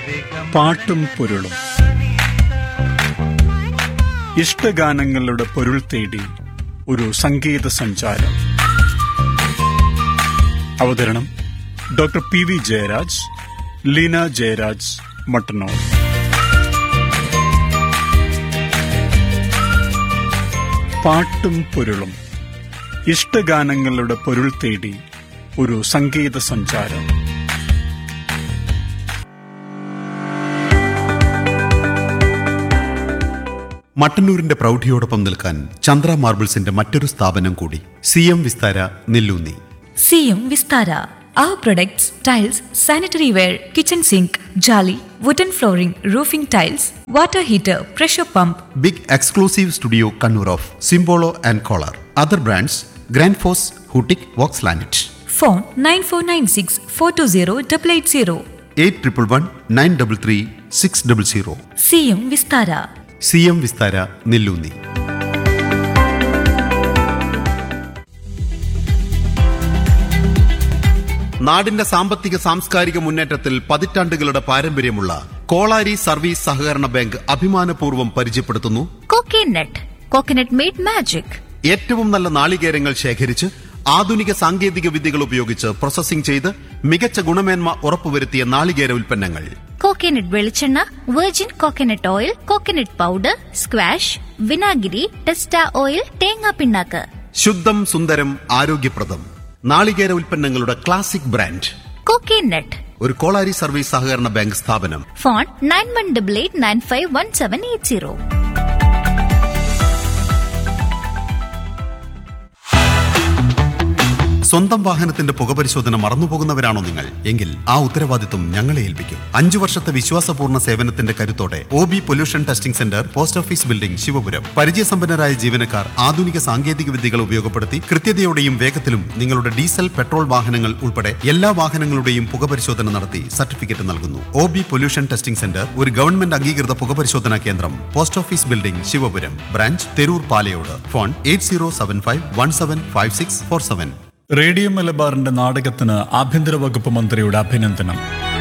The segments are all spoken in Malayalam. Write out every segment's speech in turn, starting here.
പാട്ടും പൊരുളും ഇഷ്ടഗാനങ്ങളുടെ പൊരുൾ തേടി ഒരു സംഗീത സഞ്ചാരം അവതരണം doctor P V Jayaraj Leena Jayaraj Mattannur പാട്ടും പൊരുളും ഇഷ്ടഗാനങ്ങളുടെ പൊരുൾ തേടി ഒരു സംഗീത സഞ്ചാരം മട്ടന്നൂരിന്റെ പ്രൗഢിയോടൊപ്പം നിൽക്കാൻ ചന്ദ്ര മാർബിൾസിന്റെ മറ്റൊരു സ്ഥാപനം കൂടി സി എം വിസ്താര നെല്ലൂന്നി സിയും Vistara Our products, tiles, sanitary ware, kitchen sink, jolly, wooden flooring, roofing tiles, water heater, pressure pump, big exclusive studio Kannur of Simpolo and Kohler other brands grand ഫോസ് ഹൂട്ടിക് വോക്സ് ലാനറ്റ് phone 9496 420 880. Eight triple one nine double three six double zero സിയും വിസ്താര സി എം വിസ്താര നെല്ലൂന്നി നാടിന്റെ സാമ്പത്തിക സാംസ്കാരിക മുന്നേറ്റത്തിൽ പതിറ്റാണ്ടുകളുടെ പാരമ്പര്യമുള്ള കോളാരി സർവീസ് സഹകരണ ബാങ്ക് അഭിമാനപൂർവ്വം പരിചയപ്പെടുത്തുന്നു കോക്കനട്ട് കോക്കനട്ട് മെയ്ഡ് മാജിക് ഏറ്റവും നല്ല നാളികേരങ്ങൾ ശേഖരിച്ച് ആധുനിക സാങ്കേതിക വിദ്യകൾ ഉപയോഗിച്ച് പ്രോസസ്സിംഗ് ചെയ്ത് മികച്ച ഗുണമേന്മ ഉറപ്പുവരുത്തിയ നാളികേര ഉൽപ്പന്നങ്ങൾ കോക്കനട്ട് വെളിച്ചെണ്ണ virgin coconut oil coconut powder squash വിനാഗിരി ടെസ്റ്റ ഓയിൽ തേങ്ങാ പിണ്ണാക്ക് ശുദ്ധം സുന്ദരം ആരോഗ്യപ്രദം നാളികേര ഉൽപ്പന്നങ്ങളുടെ ക്ലാസിക് ബ്രാൻഡ് കോക്കനട്ട് ഒരു കോളാരി സർവീസ് സഹകരണ ബാങ്ക് സ്ഥാപനം phone nine one double eight nine five one seven eight zero സ്വന്തം വാഹനത്തിന്റെ പുകപരിശോധന മറന്നുപോകുന്നവരാണോ നിങ്ങൾ എങ്കിൽ ആ ഉത്തരവാദിത്വം ഞങ്ങളെ ഏൽപ്പിക്കും അഞ്ചു വർഷത്തെ വിശ്വാസപൂർണ്ണ സേവനത്തിന്റെ കരുത്തോടെ O B pollution testing centre post office building Sivapuram പരിചയസമ്പന്നരായ ജീവനക്കാർ ആധുനിക സാങ്കേതിക വിദ്യകൾ ഉപയോഗപ്പെടുത്തി കൃത്യതയോടെയും വേഗത്തിലും നിങ്ങളുടെ ഡീസൽ പെട്രോൾ വാഹനങ്ങൾ ഉൾപ്പെടെ എല്ലാ വാഹനങ്ങളുടെയും പുകപരിശോധന നടത്തി സർട്ടിഫിക്കറ്റ് നൽകുന്നു O B pollution testing centre ഒരു ഗവൺമെന്റ് അംഗീകൃത പുകപരിശോധനാ കേന്ദ്രം post office building Sivapuram branch Theroor Palayode phone eight zero seven five one seven five six four seven radio മലബാറിന്റെ നാടകത്തിന് ആഭ്യന്തര വകുപ്പ് മന്ത്രിയുടെ അഭിനന്ദനം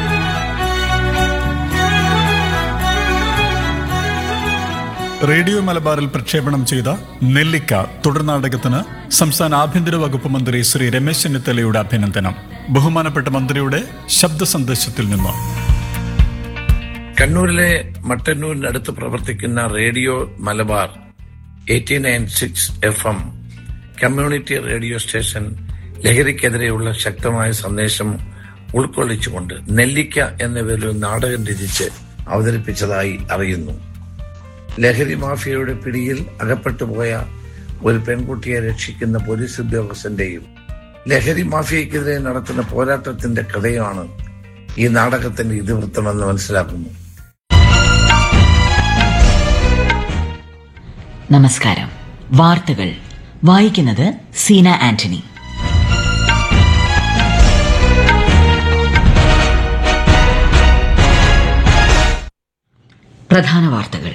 റേഡിയോ മലബാറിൽ പ്രക്ഷേപണം ചെയ്ത നെല്ലിക്ക തുടർ നാടകത്തിന് സംസ്ഥാന ആഭ്യന്തര വകുപ്പ് മന്ത്രി ശ്രീ രമേശ് ചെന്നിത്തലയുടെ അഭിനന്ദനം ബഹുമാനപ്പെട്ട മന്ത്രിയുടെ ശബ്ദ സന്ദേശത്തിൽ നിന്ന് കണ്ണൂരിലെ മട്ടന്നൂരിനടുത്ത് പ്രവർത്തിക്കുന്ന radio Malabar eighty nine six F M community radio station ലഹരിക്കെതിരെയുള്ള ശക്തമായ സന്ദേശം ഉൾക്കൊള്ളിച്ചുകൊണ്ട് നെല്ലിക്ക എന്ന പേരിൽ ഒരു നാടകം രചിച്ച് അവതരിപ്പിച്ചതായി അറിയുന്നു ലഹരി മാഫിയയുടെ പിടിയിൽ അകപ്പെട്ടു പോയ ഒരു പെൺകുട്ടിയെ രക്ഷിക്കുന്ന പോലീസ് ഉദ്യോഗസ്ഥന്റെയും ലഹരി മാഫിയക്കെതിരെ നടത്തുന്ന പോരാട്ടത്തിന്റെ കഥയാണ് ഈ നാടകത്തിന്റെ ഇതിവൃത്തമെന്ന് മനസ്സിലാക്കുന്നു നമസ്കാരം വാർത്തകൾ വായിക്കുന്നത് സീന ആന്റണി പ്രധാന വാർത്തകൾ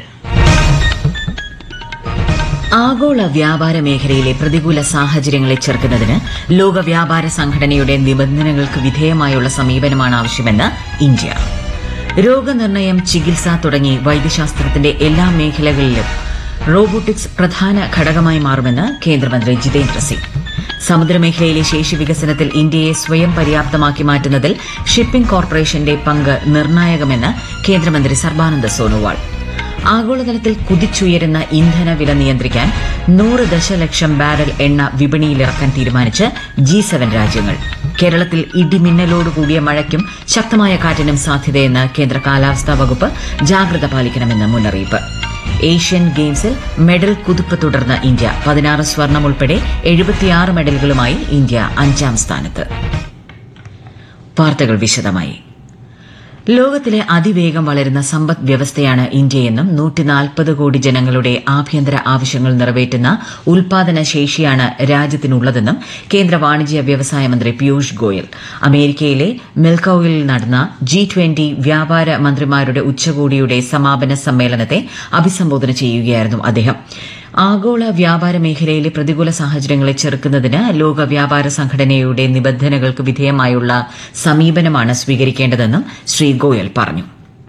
ആഗോള വ്യാപാര മേഖലയിലെ പ്രതികൂല സാഹചര്യങ്ങളെ ചെറുക്കുന്നതിന് ലോക വ്യാപാര സംഘടനയുടെ നിബന്ധനകൾക്ക് വിധേയമായുള്ള സമീപനമാണ് ആവശ്യമെന്ന് ഇന്ത്യ രോഗനിർണയം ചികിത്സ തുടങ്ങി വൈദ്യശാസ്ത്രത്തിന്റെ എല്ലാ മേഖലകളിലും റോബോട്ടിക്സ് പ്രധാന ഘടകമായി മാറുമെന്ന് കേന്ദ്രമന്ത്രി ജിതേന്ദ്ര സിംഗ് സമുദ്രമേഖലയിലെ ശേഷി വികസനത്തിൽ ഇന്ത്യയെ സ്വയം പര്യാപ്തമാക്കി മാറ്റുന്നതിൽ ഷിപ്പിംഗ് കോർപ്പറേഷന്റെ പങ്ക് നിർണായകമെന്ന് കേന്ദ്രമന്ത്രി സർബാനന്ദ സോനോവാൾ ആഗോളതലത്തിൽ കുതിച്ചുയരുന്ന ഇന്ധന വില നിയന്ത്രിക്കാൻ നൂറ് ദശലക്ഷം ബാരൽ എണ്ണ വിപണിയിലിറക്കാൻ തീരുമാനിച്ച് ജി സെവൻ രാജ്യങ്ങൾ കേരളത്തിൽ ഇടിമിന്നലോടുകൂടിയ മഴയ്ക്കും ശക്തമായ കാറ്റിനും സാധ്യതയെന്ന് കേന്ദ്ര കാലാവസ്ഥാ വകുപ്പ് ജാഗ്രത പാലിക്കണമെന്ന് മുന്നറിയിപ്പ് ഏഷ്യൻ ഗെയിംസിൽ മെഡൽ കുതിപ്പ് തുടർന്ന് ഇന്ത്യ പതിനാറ് സ്വർണം ഉൾപ്പെടെ എഴുപത്തിയാറ് മെഡലുകളുമായി ഇന്ത്യ അഞ്ചാം സ്ഥാനത്ത് വാർത്തകൾ വിശദമായി ലോകത്തിലെ അതിവേഗം വളരുന്ന സമ്പദ് വ്യവസ്ഥയാണ് ഇന്ത്യയെന്നും നൂറ്റിനാൽപ്പത് കോടി ജനങ്ങളുടെ ആഭ്യന്തര ആവശ്യങ്ങൾ നിറവേറ്റുന്ന ഉൽപാദന ശേഷിയാണ് രാജ്യത്തിനുള്ളതെന്നും കേന്ദ്ര വാണിജ്യ വ്യവസായ മന്ത്രി പീയൂഷ് ഗോയൽ അമേരിക്കയിലെ മിൽക്കൌയിൽ നടന്ന ജി ട്വന്റി വ്യാപാര മന്ത്രിമാരുടെ ഉച്ചകോടിയുടെ സമാപന സമ്മേളനത്തെ അഭിസംബോധന ചെയ്യുകയായിരുന്നു അദ്ദേഹം ആഗോള വ്യാപാര മേഖലയിലെ പ്രതികൂല സാഹചര്യങ്ങളെ ചെറുക്കുന്നതിന് ലോക വ്യാപാര സംഘടനയുടെ നിബന്ധനകൾക്ക് വിധേയമായുള്ള സമീപനമാണ് സ്വീകരിക്കേണ്ടതെന്നും ശ്രീ ഗോയൽ പറഞ്ഞു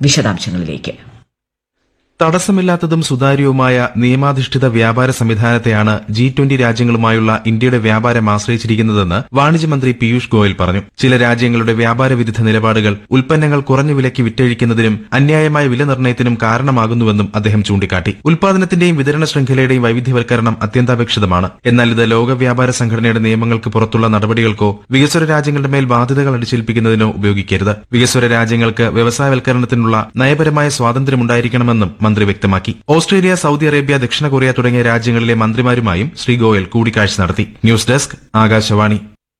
വിശദാംശങ്ങളിലേക്ക് തടസ്സമില്ലാത്തതും സുതാര്യവുമായ നിയമാധിഷ്ഠിത വ്യാപാര സംവിധാനത്തെയാണ് ജി ട്വന്റി രാജ്യങ്ങളുമായുള്ള ഇന്ത്യയുടെ വ്യാപാരം ആശ്രയിച്ചിരിക്കുന്നതെന്ന് വാണിജ്യമന്ത്രി പീയൂഷ് ഗോയൽ പറഞ്ഞു ചില രാജ്യങ്ങളുടെ വ്യാപാര വിരുദ്ധ നിലപാടുകൾ ഉൽപ്പന്നങ്ങൾ കുറഞ്ഞ വിലയ്ക്ക് വിറ്റഴിക്കുന്നതിനും അന്യായമായ വില നിർണ്ണയത്തിനും കാരണമാകുന്നുവെന്നും അദ്ദേഹം ചൂണ്ടിക്കാട്ടി ഉൽപാദനത്തിന്റെയും വിതരണ ശൃംഖലയുടെയും വൈവിധ്യവൽക്കരണം അത്യന്താപേക്ഷിതമാണ് എന്നാൽ ഇത് ലോക വ്യാപാര സംഘടനയുടെ നിയമങ്ങൾക്ക് പുറത്തുള്ള നടപടികൾക്കോ വികസ്വര രാജ്യങ്ങളുടെ മേൽ ബാധ്യതകൾ അടിച്ചേൽപ്പിക്കുന്നതിനോ ഉപയോഗിക്കരുത് വികസ്വര രാജ്യങ്ങൾക്ക് വ്യവസായവൽക്കരണത്തിനുള്ള നയപരമായ സ്വാതന്ത്ര്യമുണ്ടായിരിക്കണമെന്നും മന്ത്രി വ്യക്തമാക്കി ഓസ്ട്രേലിയ സൌദി അറേബ്യ ദക്ഷിണ കൊറിയ തുടങ്ങിയ രാജ്യങ്ങളിലെ മന്ത്രിമാരുമായും ശ്രീ ഗോയൽ കൂടിക്കാഴ്ച നടത്തി ന്യൂസ് ഡെസ്ക് ആകാശവാണി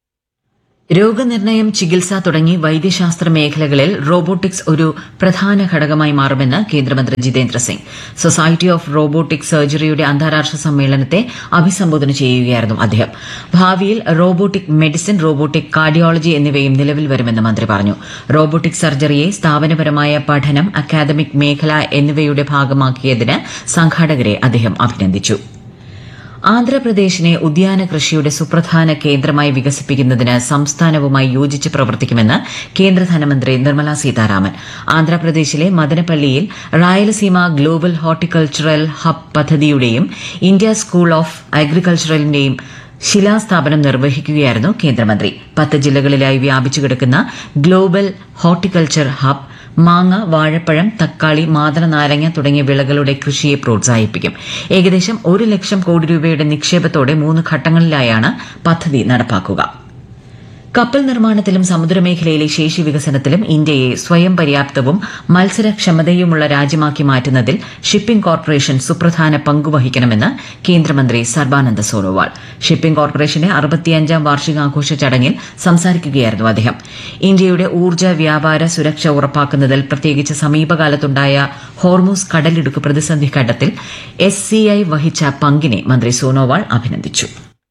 രോഗനിർണയം ചികിത്സ തുടങ്ങി വൈദ്യശാസ്ത്ര മേഖലകളിൽ റോബോട്ടിക്സ് ഒരു പ്രധാന ഘടകമായി മാറുമെന്ന് കേന്ദ്രമന്ത്രി Jitendra Singh society of robotic സർജറിയുടെ അന്താരാഷ്ട്ര സമ്മേളനത്തെ അഭിസംബോധന ചെയ്യുകയായിരുന്നു അദ്ദേഹം ഭാവിയിൽ റോബോട്ടിക് മെഡിസിൻ റോബോട്ടിക് കാർഡിയോളജി എന്നിവയും നിലവിൽ വരുമെന്ന് മന്ത്രി പറഞ്ഞു റോബോട്ടിക് സർജറിയെ സ്ഥാപനപരമായ പഠനം അക്കാദമിക് മേഖല എന്നിവയുടെ ഭാഗമാക്കിയതിന് സംഘാടകരെ അദ്ദേഹം അഭിനന്ദിച്ചു ആന്ധ്രാപ്രദേശിനെ ഉദ്യാന കൃഷിയുടെ സുപ്രധാന കേന്ദ്രമായി വികസിപ്പിക്കുന്നതിന് സംസ്ഥാനവുമായി യോജിച്ച് പ്രവർത്തിക്കുമെന്ന് കേന്ദ്ര ധനമന്ത്രി നിർമ്മല സീതാരാമൻ ആന്ധ്രാപ്രദേശിലെ മദനപ്പള്ളിയിൽ റായലസീമ ഗ്ലോബൽ ഹോർട്ടിക്കൾച്ചറൽ ഹബ് പദ്ധതിയുടെയും ഇന്ത്യ സ്കൂൾ ഓഫ് അഗ്രികൾച്ചറലിന്റെയും ശിലാസ്ഥാപനം നിർവഹിക്കുകയായിരുന്നു കേന്ദ്രമന്ത്രി പത്ത് ജില്ലകളിലായി വ്യാപിച്ചു കിടക്കുന്ന ഗ്ലോബൽ ഹോർട്ടിക്കൾച്ചർ ഹബ് മാങ്ങ വാഴപ്പഴം തക്കാളി മാതള നാരങ്ങ തുടങ്ങിയ വിളകളുടെ കൃഷിയെ പ്രോത്സാഹിപ്പിക്കും ഏകദേശം ഒരു ലക്ഷം കോടി രൂപയുടെ നിക്ഷേപത്തോടെ മൂന്ന് ഘട്ടങ്ങളിലായാണ് പദ്ധതി നടപ്പാക്കുക കപ്പൽ നിർമ്മാണത്തിലും സമുദ്രമേഖലയിലെ ശേഷി വികസനത്തിലും ഇന്ത്യയെ സ്വയം പര്യാപ്തവും മത്സരക്ഷമതയുമുള്ള രാജ്യമാക്കി മാറ്റുന്നതിൽ ഷിപ്പിംഗ് കോർപ്പറേഷൻ സുപ്രധാന പങ്കുവഹിക്കണമെന്ന് കേന്ദ്രമന്ത്രി സർബാനന്ദ സോനോവാൾ ഷിപ്പിംഗ് കോർപ്പറേഷന്റെ അറുപത്തിയഞ്ചാം വാർഷികാഘോഷ ചടങ്ങിൽ സംസാരിക്കുകയായിരുന്നു അദ്ദേഹം ഇന്ത്യയുടെ ഊർജ്ജ വ്യാപാര സുരക്ഷ ഉറപ്പാക്കുന്നതിൽ പ്രത്യേകിച്ച് സമീപകാലത്തുണ്ടായ ഹോർമൂസ് കടലിടുക്ക് പ്രതിസന്ധി ഘട്ടത്തിൽ എസ് സി ഐ വഹിച്ച പങ്കിനെ മന്ത്രി സോനോവാൾ അഭിനന്ദിച്ചു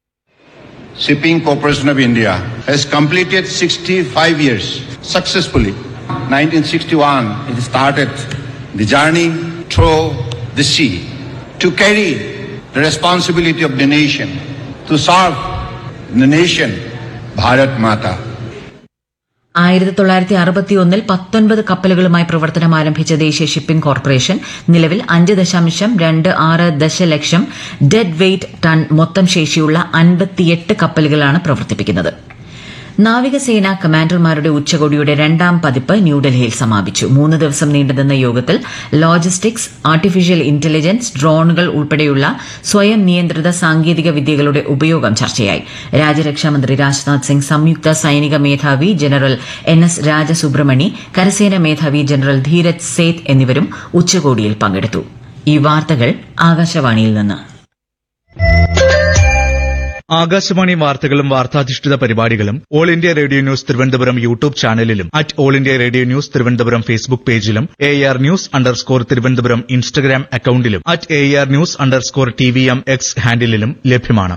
Shipping Corporation of India has completed 65 years successfully. 1961, it started the journey through the sea to carry the responsibility of the nation, to serve the nation, Bharat Mata. ആയിരത്തി തൊള്ളായിരത്തി അറുപത്തിയൊന്നിൽ പത്തൊൻപത് കപ്പലുകളുമായി പ്രവർത്തനം ആരംഭിച്ച ദേശീയ ഷിപ്പിംഗ് കോർപ്പറേഷൻ നിലവിൽ അഞ്ച് ദശാംശം രണ്ട് ആറ് ദശലക്ഷം ഡെഡ് വെയ്റ്റ് ടൺ മൊത്തം ശേഷിയുള്ള അൻപത്തിയെട്ട് കപ്പലുകളാണ് പ്രവർത്തിപ്പിക്കുന്നത് നാവികസേന കമാൻഡർമാരുടെ ഉച്ചകോടിയുടെ രണ്ടാം പതിപ്പ് ന്യൂഡൽഹിയിൽ സമാപിച്ചു മൂന്ന് ദിവസം നീണ്ടുനിന്ന യോഗത്തിൽ ലോജിസ്റ്റിക്സ് ആർട്ടിഫിഷ്യൽ ഇന്റലിജൻസ് ഡ്രോണുകൾ ഉൾപ്പെടെയുള്ള സ്വയം നിയന്ത്രിത സാങ്കേതിക വിദ്യകളുടെ ഉപയോഗം ചർച്ചയായി രാജ്യരക്ഷാമന്ത്രി രാജ്നാഥ് സിംഗ് സംയുക്ത സൈനിക മേധാവി ജനറൽ എൻ എസ് രാജസുബ്രഹ്മണി കരസേന മേധാവി ജനറൽ ധീരജ് സേത്ത് എന്നിവരും ഉച്ചകോടിയിൽ പങ്കെടുത്തു ഈ വാർത്തകൾ ആകാശവാണിയിൽ നിന്ന് ആകാശവാണി വാർത്തകളും വാർത്താധിഷ്ഠിത പരിപാടികളും all India radio news Thiruvananthapuram YouTube ചാനലിലും at all India radio news Thiruvananthapuram Facebook പേജിലും A R news underscore Thiruvananthapuram Instagram അക്കൌണ്ടിലും at A R news underscore T V M X ഹാൻഡിലും ലഭ്യമാണ്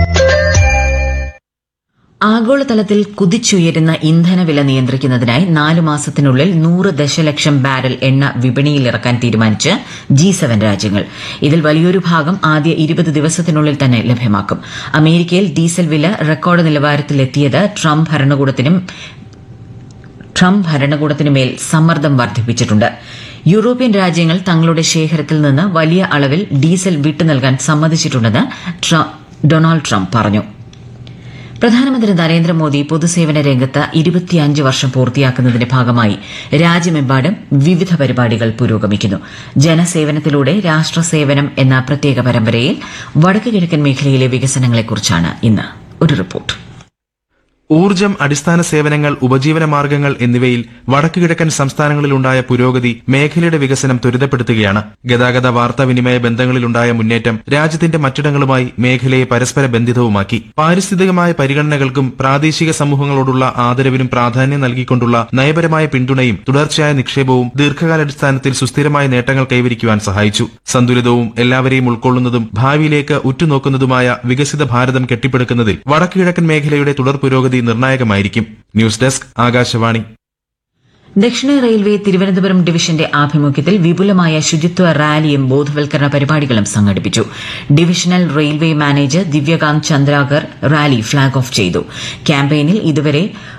ആഗോളതലത്തിൽ കുതിച്ചുയരുന്ന ഇന്ധനവില നിയന്ത്രിക്കുന്നതിനായി നാല് മാസത്തിനുള്ളിൽ നൂറ് ദശലക്ഷം ബാരൽ എണ്ണ വിപണിയിലിറക്കാൻ തീരുമാനിച്ച് ജി സെവൻ രാജ്യങ്ങൾ ഇതിൽ വലിയൊരു ഭാഗം ആദ്യ ഇരുപത് ദിവസത്തിനുള്ളിൽ തന്നെ ലഭ്യമാക്കും അമേരിക്കയിൽ ഡീസൽ വില റെക്കോർഡ് നിലവാരത്തിലെത്തിയത് ട്രംപ് ഭരണകൂടത്തിനും ട്രംപ് ഭരണകൂടത്തിനുമേൽ സമ്മർദ്ദം വർദ്ധിപ്പിച്ചിട്ടുണ്ട് യൂറോപ്യൻ രാജ്യങ്ങൾ തങ്ങളുടെ ശേഖരത്തിൽ നിന്ന് വലിയ അളവിൽ ഡീസൽ വിട്ടു നൽകാൻ സമ്മതിച്ചിട്ടുണ്ടെന്ന് ഡൊണാൾഡ് ട്രംപ് പറഞ്ഞു പ്രധാനമന്ത്രി നരേന്ദ്രമോദി പൊതുസേവന രംഗത്ത് ഇരുപത്തിയഞ്ച് വർഷം പൂർത്തിയാക്കുന്നതിന്റെ ഭാഗമായി രാജ്യമെമ്പാടും വിവിധ പരിപാടികൾ പുരോഗമിക്കുന്നു ജനസേവനത്തിലൂടെ രാഷ്ട്രസേവനം എന്ന പ്രത്യേക പരമ്പരയിൽ വടക്കു കിഴക്കൻ മേഖലയിലെ വികസനങ്ങളെക്കുറിച്ചാണ് ഇന്ന് ഒരു റിപ്പോർട്ട് ഊർജം അടിസ്ഥാന സേവനങ്ങൾ ഉപജീവന മാർഗങ്ങൾ എന്നിവയിൽ വടക്കുകിഴക്കൻ സംസ്ഥാനങ്ങളിലുണ്ടായ പുരോഗതി മേഖലയുടെ വികസനം ത്വരിതപ്പെടുത്തുകയാണ് ഗതാഗത വാർത്താവിനിമയ ബന്ധങ്ങളിലുണ്ടായ മുന്നേറ്റം രാജ്യത്തിന്റെ മറ്റിടങ്ങളുമായി മേഖലയെ പരസ്പര ബന്ധിതവുമാക്കി പാരിസ്ഥിതികമായ പരിഗണനകൾക്കും പ്രാദേശിക സമൂഹങ്ങളോടുള്ള ആദരവിനും പ്രാധാന്യം നൽകിക്കൊണ്ടുള്ള നയപരമായ പിന്തുണയും തുടർച്ചയായ നിക്ഷേപവും ദീർഘകാലാടിസ്ഥാനത്തിൽ സുസ്ഥിരമായ നേട്ടങ്ങൾ കൈവരിക്കുവാൻ സഹായിച്ചു സന്തുലിതവും എല്ലാവരെയും ഉൾക്കൊള്ളുന്നതും ഭാവിയിലേക്ക് ഉറ്റുനോക്കുന്നതുമായ വികസിത ഭാരതം കെട്ടിപ്പടുക്കുന്നതിൽ വടക്കുകിഴക്കൻ മേഖലയുടെ തുടർ പുരോഗതി നിർണായകമായിരിക്കും ന്യൂസ് ഡെസ്ക് ആകാശവാണി ദക്ഷിണ റെയിൽവേ തിരുവനന്തപുരം ഡിവിഷന്റെ ആഭിമുഖ്യത്തിൽ വിപുലമായ ശുചിത്വ റാലിയും ബോധവൽക്കരണ പരിപാടികളും സംഘടിപ്പിച്ചു divisional railway manager Divyakant Chandrakar rally flag off ചെയ്തു ക്യാമ്പയിനിൽ ഇതുവരെ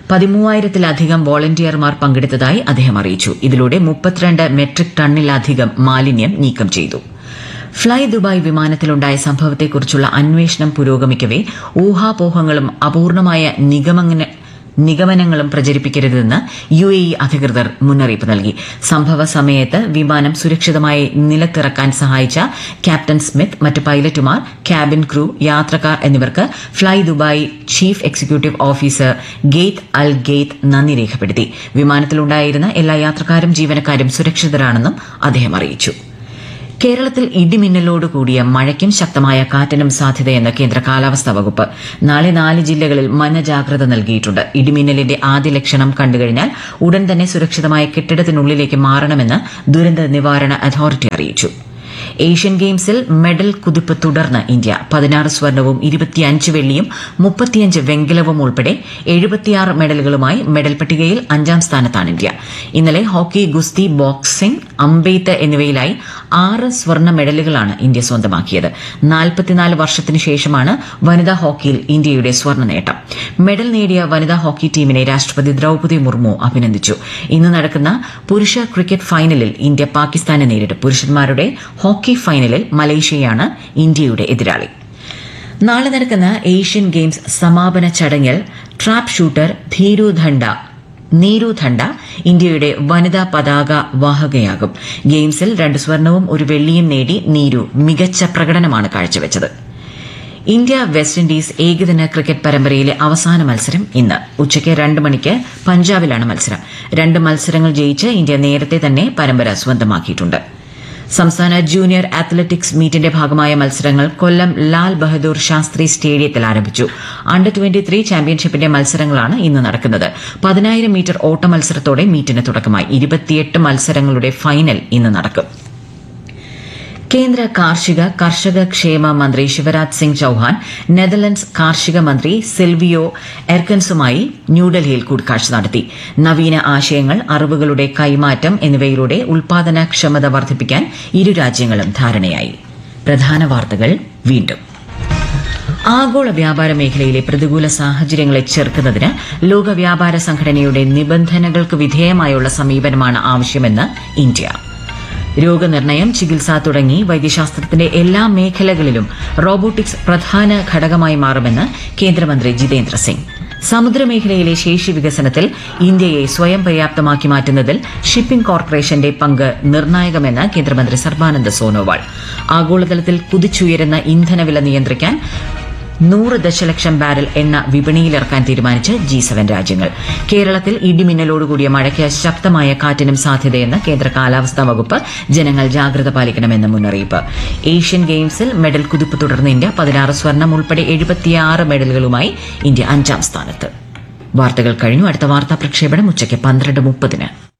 പതിമൂവായിരത്തിലധികം വോളണ്ടിയർമാർ പങ്കെടുത്തതായി അദ്ദേഹം അറിയിച്ചു ഇതിലൂടെ മുപ്പത്തിരണ്ട് മെട്രിക് ടണ്ണിലധികം മാലിന്യം നീക്കം ചെയ്തു ഫ്ളൈ ദുബായ് വിമാനത്തിലുണ്ടായ സംഭവത്തെക്കുറിച്ചുള്ള അന്വേഷണം പുരോഗമിക്കവെ ഊഹാപോഹങ്ങളും അപൂർണമായ നിഗമന നിഗമനങ്ങളും പ്രചരിപ്പിക്കരുതെന്ന് യു എ ഇ അധികൃതർ മുന്നറിയിപ്പ് നൽകി സംഭവ സമയത്ത് വിമാനം സുരക്ഷിതമായി നിലത്തിറക്കാൻ സഹായിച്ച ക്യാപ്റ്റൻ സ്മിത്ത് മറ്റ് പൈലറ്റുമാർ ക്യാബിൻ ക്രൂ യാത്രക്കാർ എന്നിവർക്ക് fly Dubai chief executive officer Ghaith Al Ghaith നന്ദി രേഖപ്പെടുത്തി വിമാനത്തിലുണ്ടായിരുന്ന എല്ലാ യാത്രക്കാരും ജീവനക്കാരും സുരക്ഷിതരാണെന്നും അദ്ദേഹം അറിയിച്ചു കേരളത്തിൽ ഇടിമിന്നലോട് കൂടിയ മഴയ്ക്കും ശക്തമായ കാറ്റിനും സാധ്യതയെന്ന് കേന്ദ്ര കാലാവസ്ഥാ വകുപ്പ് നാളെ നാല് ജില്ലകളിൽ മഞ്ഞ ജാഗ്രത നൽകിയിട്ടുണ്ട് ഇടിമിന്നലിന്റെ ആദ്യ ലക്ഷണം കണ്ടുകഴിഞ്ഞാൽ ഉടൻ തന്നെ സുരക്ഷിതമായ കെട്ടിടത്തിനുള്ളിലേക്ക് മാറണമെന്ന് ദുരന്ത നിവാരണ അതോറിറ്റി അറിയിച്ചു ഏഷ്യൻ ഗെയിംസിൽ മെഡൽ കുതിപ്പ് തുടർന്ന് ഇന്ത്യ പതിനാറ് സ്വർണവും ഇരുപത്തിയഞ്ച് വെള്ളിയും മുപ്പത്തിയഞ്ച് വെങ്കലവും ഉൾപ്പെടെ എഴുപത്തിയാറ് മെഡലുകളുമായി മെഡൽ പട്ടികയിൽ അഞ്ചാം സ്ഥാനത്താണ് ഇന്ത്യ ഇന്നലെ ഹോക്കി ഗുസ്തി ബോക്സിംഗ് അമ്പെയ്ത്ത് എന്നിവയിലായി ആറ് സ്വർണ്ണ മെഡലുകളാണ് ഇന്ത്യ സ്വന്തമാക്കിയത് നാൽപ്പത്തിനാല് വർഷത്തിനു ശേഷമാണ് വനിതാ ഹോക്കിയിൽ ഇന്ത്യയുടെ സ്വർണ്ണ നേട്ടം മെഡൽ നേടിയ വനിതാ ഹോക്കി ടീമിനെ രാഷ്ട്രപതി ദ്രൌപദി മുർമു അഭിനന്ദിച്ചു ഇന്ന് നടക്കുന്ന പുരുഷ ക്രിക്കറ്റ് ഫൈനലിൽ ഇന്ത്യ പാകിസ്ഥാനെ നേരിടും പുരുഷന്മാരുടെ ഹോക്കി ഫൈനലിൽ മലേഷ്യയാണ് ഇന്ത്യയുടെ എതിരാളി നാളെ നടക്കുന്ന ഏഷ്യൻ ഗെയിംസ് സമാപന ചടങ്ങിൽ ട്രാപ്പ് ഷൂട്ടർ ധീരു ധണ്ട നീരു ധണ്ട ഇന്ത്യയുടെ വനിതാ പതാക വാഹകയാകും ഗെയിംസിൽ രണ്ട് സ്വർണവും ഒരു വെള്ളിയും നേടി നീരു മികച്ച പ്രകടനമാണ് കാഴ്ചവെച്ചത് ഇന്ത്യ വെസ്റ്റ് ഇൻഡീസ് ഏകദിന ക്രിക്കറ്റ് പരമ്പരയിലെ അവസാന മത്സരം ഇന്ന് ഉച്ചയ്ക്ക് രണ്ട് മണിക്ക് പഞ്ചാബിലാണ് മത്സരം രണ്ട് മത്സരങ്ങൾ ജയിച്ച് ഇന്ത്യ നേരത്തെ തന്നെ പരമ്പര സ്വന്തമാക്കിയിട്ടുണ്ട് സംസ്ഥാന ജൂനിയർ അത്ലറ്റിക്സ് മീറ്റിന്റെ ഭാഗമായ മത്സരങ്ങൾ കൊല്ലം ലാൽ ബഹദൂർ ശാസ്ത്രി സ്റ്റേഡിയത്തിൽ ആരംഭിച്ചു അണ്ടർ ട്വന്റി ത്രീ ചാമ്പ്യൻഷിപ്പിന്റെ മത്സരങ്ങളാണ് ഇന്ന് നടക്കുന്നത് പതിനായിരം മീറ്റർ ഓട്ട മത്സരത്തോടെ മീറ്റിന് തുടക്കമായി ഇരുപത്തിയെട്ട് മത്സരങ്ങളുടെ ഫൈനൽ ഇന്ന് നടക്കും കേന്ദ്ര കാർഷിക കർഷക ക്ഷേമ മന്ത്രി ശിവരാജ് സിംഗ് ചൌഹാൻ നെതർലൻഡ്സ് കാർഷിക മന്ത്രി സിൽവിയോ എർക്കൻസുമായി ന്യൂഡൽഹിയിൽ കൂടിക്കാഴ്ച നടത്തി നവീന ആശയങ്ങൾ അറിവുകളുടെ കൈമാറ്റം എന്നിവയിലൂടെ ഉൽപാദനക്ഷമത വർദ്ധിപ്പിക്കാൻ ഇരു രാജ്യങ്ങളും ധാരണയായി പ്രധാന വാർത്തകൾ വീണ്ടും ആഗോള വ്യാപാര മേഖലയിലെ പ്രതികൂല സാഹചര്യങ്ങളെ ചെറുക്കുന്നതിന് ലോക വ്യാപാര സംഘടനയുടെ നിബന്ധനകൾക്ക് വിധേയമായുള്ള സമീപനമാണ് ആവശ്യമെന്ന് ഇന്ത്യ രോഗനിർണയം ചികിത്സ തുടങ്ങി വൈദ്യശാസ്ത്രത്തിന്റെ എല്ലാ മേഖലകളിലും റോബോട്ടിക്സ് പ്രധാന ഘടകമായി മാറുമെന്ന് കേന്ദ്രമന്ത്രി ജിതേന്ദ്ര സിംഗ് സമുദ്രമേഖലയിലെ ശേഷി വികസനത്തിൽ ഇന്ത്യയെ സ്വയം പര്യാപ്തമാക്കി മാറ്റുന്നതിൽ ഷിപ്പിംഗ് കോർപ്പറേഷന്റെ പങ്ക് നിർണായകമെന്ന് കേന്ദ്രമന്ത്രി സർബാനന്ദ സോനോവാൾ ആഗോളതലത്തിൽ കുതിച്ചുയരുന്ന ഇന്ധനവില നിയന്ത്രിക്കാൻ നൂറ് ദശലക്ഷം ബാരൽ എണ്ണ വിപണിയിലിറക്കാൻ തീരുമാനിച്ച് ജി സെവൻ രാജ്യങ്ങൾ കേരളത്തിൽ ഇടിമിന്നലോടുകൂടിയ മഴയ്ക്ക് ശക്തമായ കാറ്റിനും സാധ്യതയെന്ന് കേന്ദ്ര കാലാവസ്ഥാ വകുപ്പ് ജനങ്ങൾ ജാഗ്രത പാലിക്കണമെന്ന് മുന്നറിയിപ്പ് ഏഷ്യൻ ഗെയിംസിൽ മെഡൽ കുതിപ്പ് തുടർന്ന് ഇന്ത്യ പതിനാറ് സ്വർണം ഉൾപ്പെടെ എഴുപത്തിയാറ് മെഡലുകളുമായി ഇന്ത്യ അഞ്ചാം സ്ഥാനത്ത് വാർത്തകൾ കഴിഞ്ഞു അടുത്ത വാർത്താ പ്രക്ഷേപണം ഉച്ചയ്ക്ക് പന്ത്രണ്ട് മുപ്പതിന്